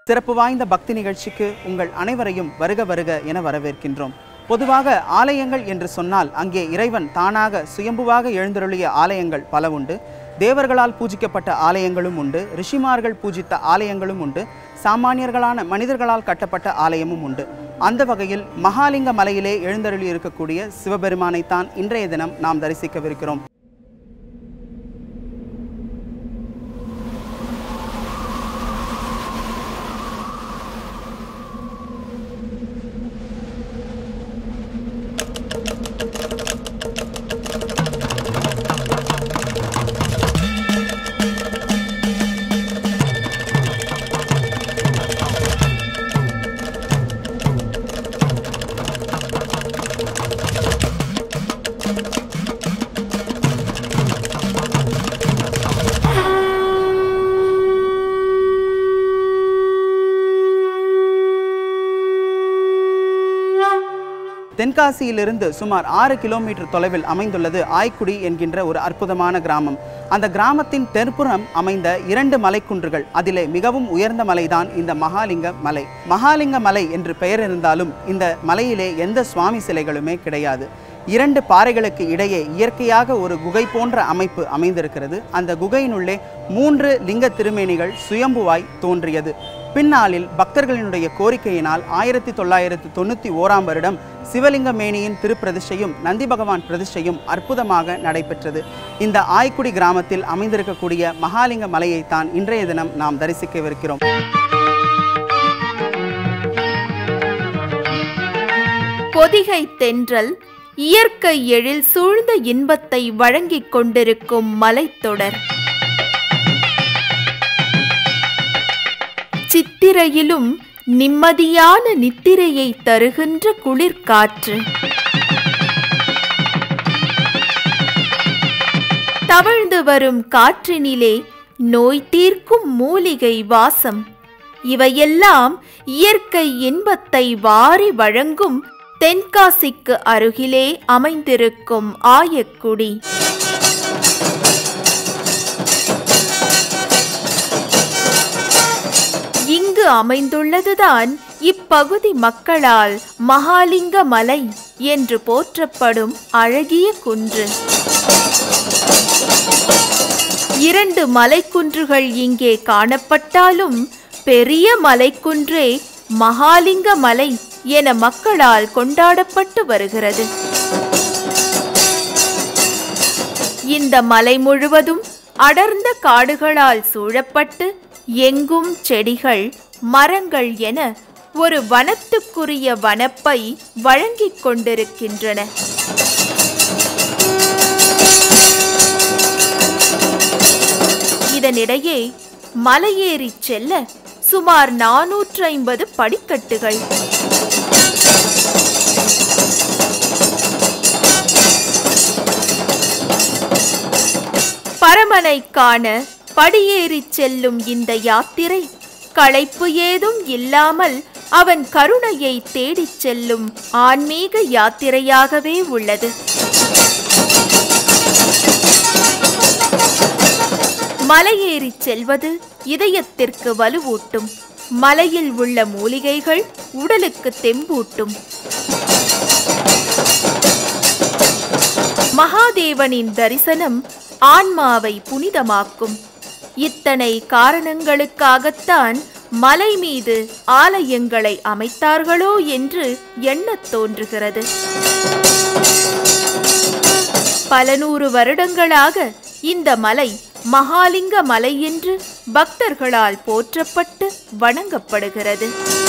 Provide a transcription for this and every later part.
சிறப்பு வாய்ந்த பக்தி நிகழ்ச்சிக்கு உங்கள் அனைவரையும் வருக வருக என வரவேற்கின்றோம் பொதுவாக ஆலயங்கள் என்று சொன்னால் அங்கே இறைவன் தானாக சுயம்புவாக எழுந்தருளிய ஆலயங்கள் பல உண்டு தேவர்களால் பூஜிக்கப்பட்ட ஆலயங்களும் உண்டு ரிஷிமார்கள் பூஜித்த ஆலயங்களும் உண்டு சாமானியர்களான மனிதர்களால் கட்டப்பட்ட ஆலயமும் உண்டு அந்த வகையில் மகாலிங்க மலையிலே எழுந்தருளி இருக்கக்கூடிய சிவபெருமானைத்தான் இன்றைய தினம் நாம் தரிசிக்கவிருக்கிறோம் தென்காசியிலிருந்து சுமார் ஆறு கிலோமீட்டர் தொலைவில் அமைந்துள்ளது ஆய்க்குடி என்கின்ற ஒரு அற்புதமான கிராமம் அந்த கிராமத்தின் தெற்புறம் அமைந்த இரண்டு மலைக்குன்றுகள் அதிலே மிகவும் உயர்ந்த மலைதான் இந்த மகாலிங்க மலை மகாலிங்க மலை என்று பெயர் இருந்தாலும் இந்த மலையிலே எந்த சுவாமி சிலைகளுமே கிடையாது இரண்டு பாறைகளுக்கு இடையே இயற்கையாக ஒரு குகை போன்ற அமைப்பு அமைந்திருக்கிறது அந்த குகையினுள்ளே மூன்று லிங்க திருமேனிகள் சுயம்புவாய் தோன்றியது பின்னாளில் பக்தர்களினுடைய கோரிக்கையினால் ஆயிரத்தி தொள்ளாயிரத்தி தொண்ணூற்றி ஓராம் வருடம் சிவலிங்க மேனியின் திருப்பிரதிஷ்டையும் நந்தி பகவான் பிரதிஷ்டையும் அற்புதமாக நடைபெற்றது இந்த ஆய்க்குடி கிராமத்தில் அமைந்திருக்கக்கூடிய மகாலிங்க மலையைத்தான் இன்றைய தினம் நாம் தரிசிக்கவிருக்கிறோம் பொதிகை தென்றல் இயற்கை எழில் சூழ்ந்த இன்பத்தை வழங்கிக் கொண்டிருக்கும் மலைத்தொடர் சித்திரையிலும் நிம்மதியான நித்திரையை தருகின்ற குளிர்காற்று தவழ்ந்து வரும் காற்றினிலே நோய் தீர்க்கும் மூலிகை வாசம் இவையெல்லாம் இயற்கை இன்பத்தை வாரி வழங்கும் தென்காசிக்கு அருகிலே அமைந்திருக்கும் ஆயக்குடி இங்கு அமைந்துள்ளதுதான் இப்பகுதி மக்களால் மகாலிங்க மலை என்று போற்றப்படும் அழகிய குன்று இரண்டு மலைக்குன்றுகள் இங்கே காணப்பட்டாலும் பெரிய மலைக்குன்றே மகாலிங்க மலை என மக்களால் கொண்டாடப்பட்டு வருகிறது இந்த மலை முழுவதும் அடர்ந்த காடுகளால் சூழப்பட்டு எங்கும் செடிகள் மரங்கள் என ஒரு வனத்துக்குரிய வனப்பை வழங்கிக் கொண்டிருக்கின்றன இதனிடையே மலையேறிச் செல்ல சுமார் நாநூற்று ஐம்பது படிக்கட்டுகள் பரமனை காண படியேறிச் செல்லும் இந்த யாத்திரை களைப்பு ஏதும் இல்லாமல் அவன் கருணையை தேடிச் செல்லும் ஆன்மீக யாத்திரையாகவே உள்ளது மலையேறிச் செல்வது இதயத்திற்கு வலுவூட்டும் மலையில் உள்ள மூலிகைகள் உடலுக்கு தெம்பூட்டும் மகாதேவனின் தரிசனம் ஆன்மாவை புனிதமாக்கும் இத்தனை காரணங்களுக்காகத்தான் மலை மீது ஆலயங்களை அமைத்தார்களோ என்று எண்ணத் தோன்றுகிறது பல நூறு வருடங்களாக இந்த மலை மகாலிங்க மலை என்று பக்தர்களால் போற்றப்பட்டு வணங்கப்படுகிறது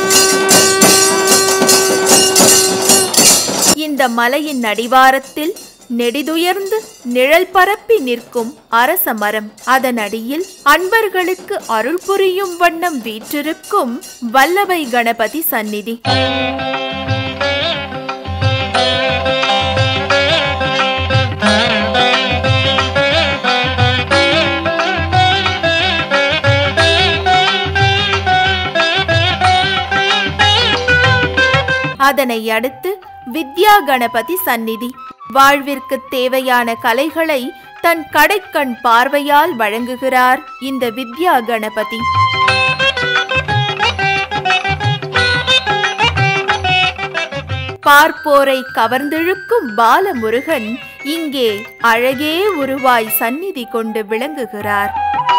இந்த மலையின் அடிவாரத்தில் நெடிதுயர்ந்து நிழல் பரப்பி நிற்கும் அரச மரம் அதன் அடியில் அன்பர்களுக்கு அருள் புரியும் வண்ணம் வீற்றிருக்கும் வல்லவை கணபதி சந்நிதி அதனை அடுத்து வித்யா கணபதி சந்நிதி வாழ்விற்கு தேவையான கலைகளை தன் கடைக்கண் பார்வையால் வழங்குகிறார் இந்த வித்யா கணபதி பார்ப்போரை கவர்ந்திழுக்கும் பாலமுருகன் இங்கே அழகே உருவாய் சந்நிதி கொண்டு விளங்குகிறார்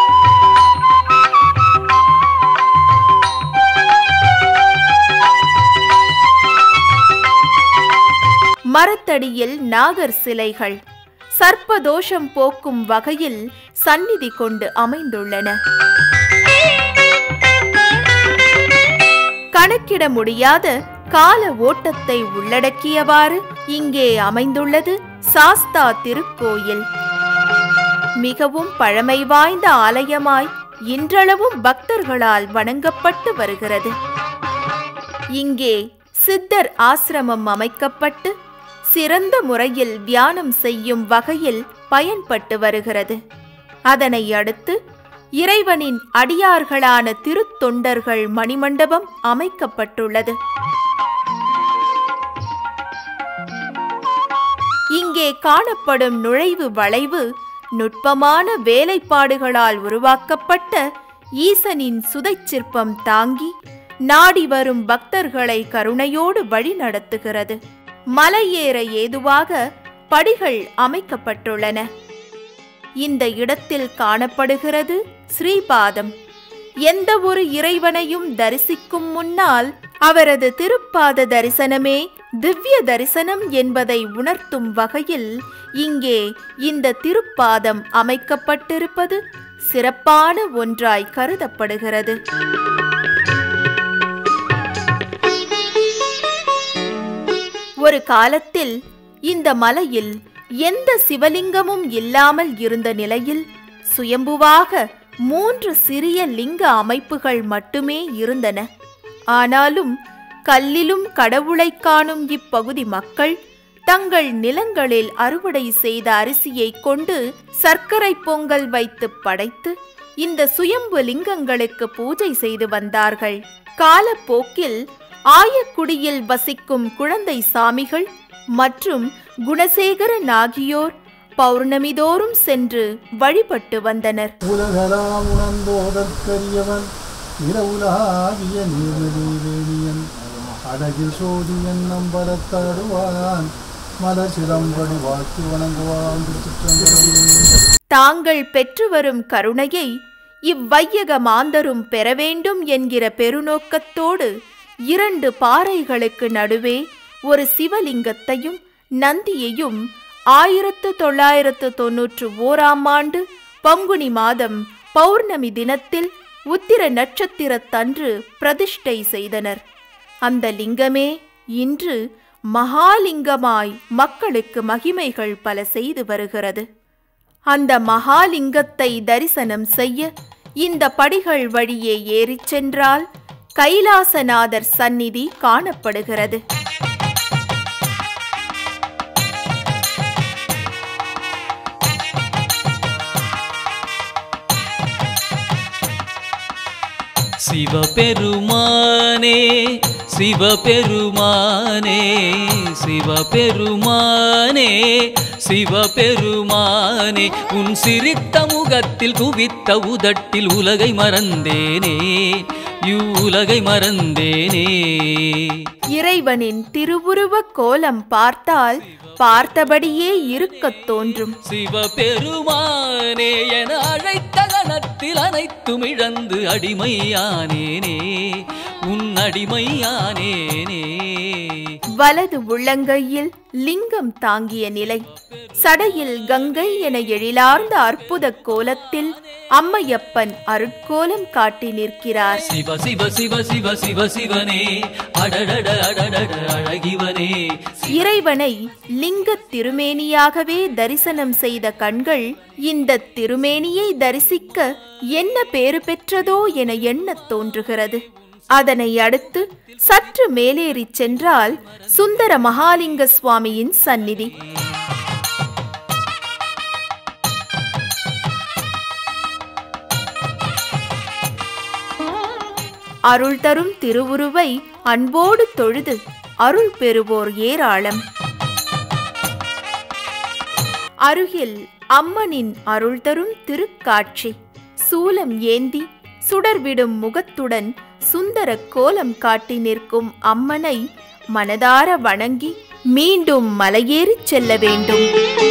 மரத்தடியில் நாகர் சிலைகள் சர்ப்பதோஷம் போக்கும் வகையில் சந்நிதி கொண்டு அமைந்துள்ளன கணக்கிட முடியாத கால ஓட்டத்தை உள்ளடக்கியவாறு இங்கே அமைந்துள்ளது சாஸ்தா திருக்கோயில் மிகவும் பழமை வாய்ந்த ஆலயமாய் இன்றளவும் பக்தர்களால் வணங்கப்பட்டு வருகிறது இங்கே சித்தர் ஆசிரமம் அமைக்கப்பட்டு சிறந்த முறையில் தியானம் செய்யும் வகையில் பயன்பட்டு வருகிறது அதனை அடுத்து இறைவனின் அடியார்களான திருத்தொண்டர்கள் மணிமண்டபம் அமைக்கப்பட்டுள்ளது இங்கே காணப்படும் நுழைவு வளைவு நுட்பமான வேலைப்பாடுகளால் உருவாக்கப்பட்ட ஈசனின் சுதைச் சிற்பம் தாங்கி நாடி வரும் பக்தர்களை கருணையோடு வழி நடத்துகிறது மலையேற ஏதுவாக படிகள் அமைக்கப்பட்டுள்ளன இந்த இடத்தில் காணப்படுகிறது ஸ்ரீபாதம் எந்த ஒரு இறைவனையும் தரிசிக்கும் முன்னால் அவரது திருப்பாத தரிசனமே திவ்ய தரிசனம் என்பதை உணர்த்தும் வகையில் இங்கே இந்த திருப்பாதம் அமைக்கப்பட்டிருப்பது சிறப்பான ஒன்றாய் கருதப்படுகிறது ஒரு காலத்தில் இந்த மலையில் எந்த சிவலிங்கமும் இல்லாமல் இருந்த நிலையில் சுயம்புவாக மூன்று சிறிய லிங்க அமைப்புகள் மட்டுமே இருந்தன ஆனாலும் கல்லிலும் கடவுளைக் காணும் இப்பகுதி மக்கள் தங்கள் நிலங்களில் அறுவடை செய்த அரிசியை கொண்டு சர்க்கரை பொங்கல் வைத்து படைத்து இந்த சுயம்பு லிங்கங்களுக்கு பூஜை செய்து வந்தார்கள் காலப்போக்கில் ஆயக்குடியில் வசிக்கும் குழந்தை சாமிகள் மற்றும் குணசேகரன் ஆகியோர் பௌர்ணமிதோறும் சென்று வழிபட்டு வந்தனர் உலகலாம் உணர்ந்தோதற்கரியவன் இரவுலாகிய நீர்மதிவேணியன் அழகில் சோதியன் நம்பரத்தாடுவான் மலர் சிலம்படி வாழ்த்து வணங்குவான் திருச்சிற்றம்பலம் தாங்கள் பெற்று வரும் கருணையை இவ்வையக மாந்தரும் பெற வேண்டும் என்கிற பெருநோக்கத்தோடு இரண்டு பாறைகளுக்கு நடுவே ஒரு சிவலிங்கத்தையும் நந்தியையும் ஆயிரத்து தொள்ளாயிரத்து தொன்னூற்று ஓராம் ஆண்டு பங்குனி மாதம் பௌர்ணமி தினத்தில் உத்திர நட்சத்திரத்தன்று பிரதிஷ்டை செய்தனர் அந்த லிங்கமே இன்று மகாலிங்கமாய் மக்களுக்கு மகிமைகள் பல செய்து வருகிறது அந்த மகாலிங்கத்தை தரிசனம் செய்ய இந்த படிகள் வழியே ஏறிச் சென்றால் கைலாசநாதர் சந்நிதி காணப்படுகிறது சிவபெருமானே சிவபெருமானே சிவபெருமானே சிவபெருமானே உன் சிரித்த முகத்தில் குவித்த உதட்டில் உலகை மறந்தேனே இவ்வுலகை மறந்தேனே இறைவனின் திருவுருவ கோலம் பார்த்தால் பார்த்தபடியே இருக்கத் தோன்றும் சிவபெருமானே என அழைத்த கணத்தில் அனைத்தும் இழந்து அடிமையானேனே உன் அடிமையானேனே வலது உள்ளங்கையில் லிங்கம் தாங்கிய நிலை சடையில் கங்கை என எழிலார்ந்த அற்புத கோலத்தில் அம்மையப்பன் அருட்கோலம் காட்டி நிற்கிறார் சிவ சிவ சிவ சிவ சிவ சிவனே அடடட அடடட அழகிவனே இறைவனை லிங்க திருமேனியாகவே தரிசனம் செய்த கண்கள் இந்த திருமேனியை தரிசிக்க என்ன பேறு பெற்றதோ என எண்ணத் தோன்றுகிறது அதனை அடுத்து சற்று மேலேறிச் சென்றால் சுந்தர மகாலிங்க சுவாமியின் சந்நிதி அருள் தரும் திருவுருவை அன்போடு தொழுது அருள் பெறுவோர் ஏராளம் அருகில் அம்மனின் அருள் தரும் திருக்காட்சி சூலம் ஏந்தி சுடர்விடும் முகத்துடன் சுந்தர கோலம் காட்டி நிற்கும் அம்மனை மனதார வணங்கி மீண்டும் மலையேறிச் செல்ல வேண்டும்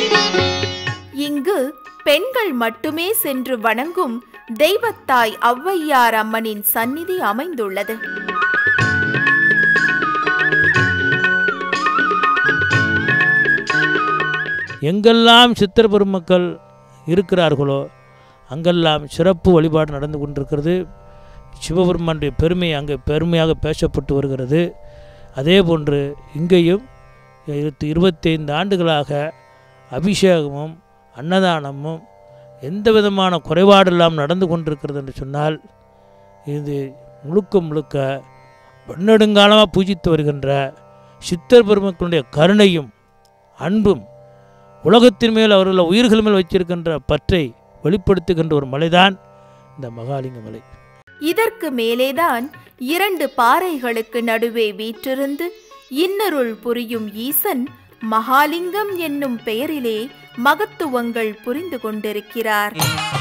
இங்கு பெண்கள் மட்டுமே சென்று வணங்கும் தெய்வத்தாய் ஔவையார் அம்மனின் சந்நிதி அமைந்துள்ளது எங்கெல்லாம் சித்தர் பெருமக்கள் இருக்கிறார்களோ அங்கெல்லாம் சிறப்பு வழிபாடு நடந்து கொண்டிருக்கிறது சிவபெருமானுடைய பெருமை அங்கே பெருமையாக பேசப்பட்டு வருகிறது அதே போன்று இங்கேயும் இருபத்தி இருபத்தைந்து ஆண்டுகளாக அபிஷேகமும் அன்னதானமும் எந்த விதமான குறைபாடெல்லாம் நடந்து கொண்டிருக்கிறது என்று சொன்னால் இது முழுக்க முழுக்க பன்னெடுங்காலமாக பூஜித்து வருகின்ற சித்தர் பெருமக்களுடைய கருணையும் அன்பும் உலகத்தின் மேல் அவர்கள் உயிர்கள் மேல் வச்சிருக்கின்ற பற்றை வெளிப்படுத்துகின்ற ஒரு மலைதான் இந்த மகாலிங்க மலை இதற்கு மேலேதான் இரண்டு பாறைகளுக்கு நடுவே வீற்றிருந்து இன்னருள் புரியும் ஈசன் மகாலிங்கம் என்னும் பெயரிலே மகத்துவங்கள் புரிந்து கொண்டிருக்கிறார்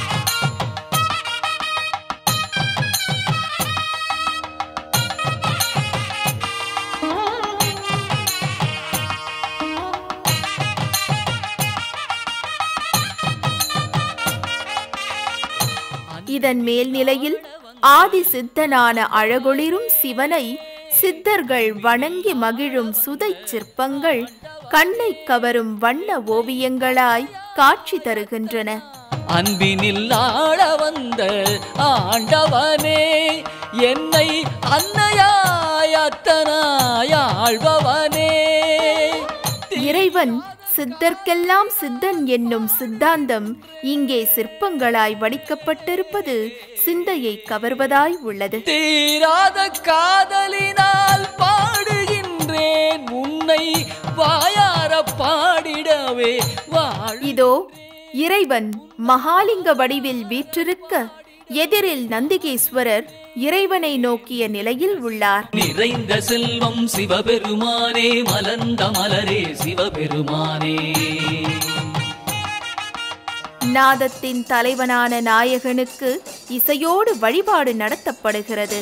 இதன் மேல்நிலையில் ஆதி சித்தனான அழகொளிரும் சிவனை சித்தர்கள் வணங்கி மகிழும் சுதை சிற்பங்கள் கண்ணை கவரும் வண்ண ஓவியங்களாய் காட்சி தருகின்றன அன்பினில் ஆள வந்த ஆண்டவனே என்னை அன்னையாய் அத்தனாய் ஆள்பவனே இறைவன் சித்தர்க்கெல்லாம் சித்தன் என்னும் சித்தாந்தம் இங்கே சிற்பங்களாய் வடிக்கப்பட்டிருப்பது சிந்தையை கவர்வதாய் உள்ளது தீராத காதலினால் பாடுகின்றேன் உன்னை வாயார பாடிடவே வாழ் இதோ இறைவன் மகாலிங்க வடிவில் வீற்றிருக்க எதிரில் நந்திகேஸ்வரர் இறைவனை நோக்கிய நிலையில் உள்ளார் நிறைந்த செல்வம் சிவபெருமானே மலர்ந்த மலரே சிவபெருமானே நாதத்தின் தலைவனான நாயகனுக்கு இசையோடு வழிபாடு நடத்தப்படுகிறது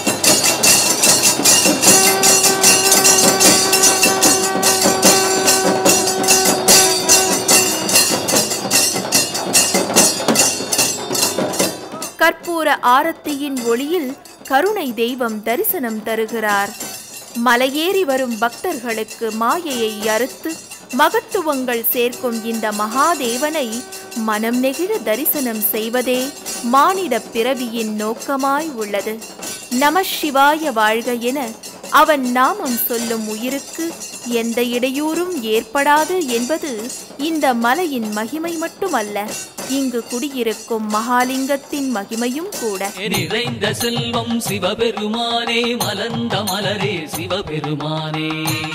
கற்பூர ஆரத்தியின் ஒளியில் கருணை தெய்வம் தரிசனம் தருகிறார் மலையேறி வரும் பக்தர்களுக்கு மாயையை அறுத்து மகத்துவங்கள் சேர்க்கும் இந்த மகாதேவனை மனம் நெகிழ தரிசனம் செய்வதே மானிட பிறவியின் நோக்கமாய் உள்ளது நம சிவாய வாழ்க என அவன் நாமம் சொல்லும் உயிருக்கு எந்த இடையூறும் ஏற்படாது என்பது இந்த மலையின் மகிமை மட்டுமல்ல இங்கு குடியிருக்கும் மகாலிங்கத்தின் மகிமையும் கூட நிறைந்த செல்வம் சிவபெருமானே மலர்ந்த மலரே சிவபெருமானே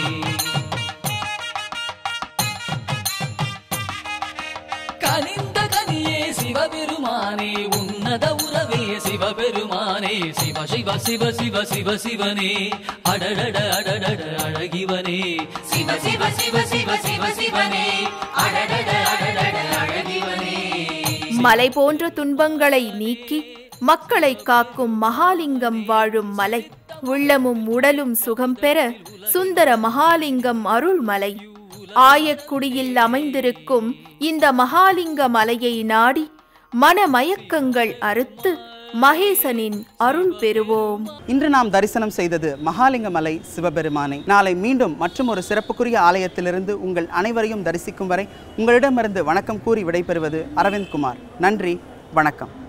கனிந்த கனியே சிவபெருமானே உன்னத உறவே சிவபெருமானே சிவ சிவ சிவ சிவ சிவ சிவனே அடடட அடடட அழகிவனே சிவ சிவ சிவ சிவ சிவ சிவனே அடடட அடடட அழகிவனே மலை போன்ற துன்பங்களை நீக்கி மக்களை காக்கும் மகாலிங்கம் வாழும் மலை உள்ளமும் உடலும் சுகம் பெற சுந்தர மகாலிங்கம் அருள்மலை ஆயக்குடியில் அமைந்திருக்கும் இந்த மகாலிங்க மலையை நாடி மனமயக்கங்கள் அறுத்து மகேசனின் அருள் பெறுவோம் இன்று நாம் தரிசனம் செய்தது மகாலிங்க மலை சிவபெருமானை நாளை மீண்டும் மற்றும் ஒரு சிறப்புக்குரிய ஆலயத்திலிருந்து உங்கள் அனைவரையும் தரிசிக்கும் வரை உங்களிடமிருந்து வணக்கம் கூறி விடைபெறுவது அரவிந்த் குமார் நன்றி வணக்கம்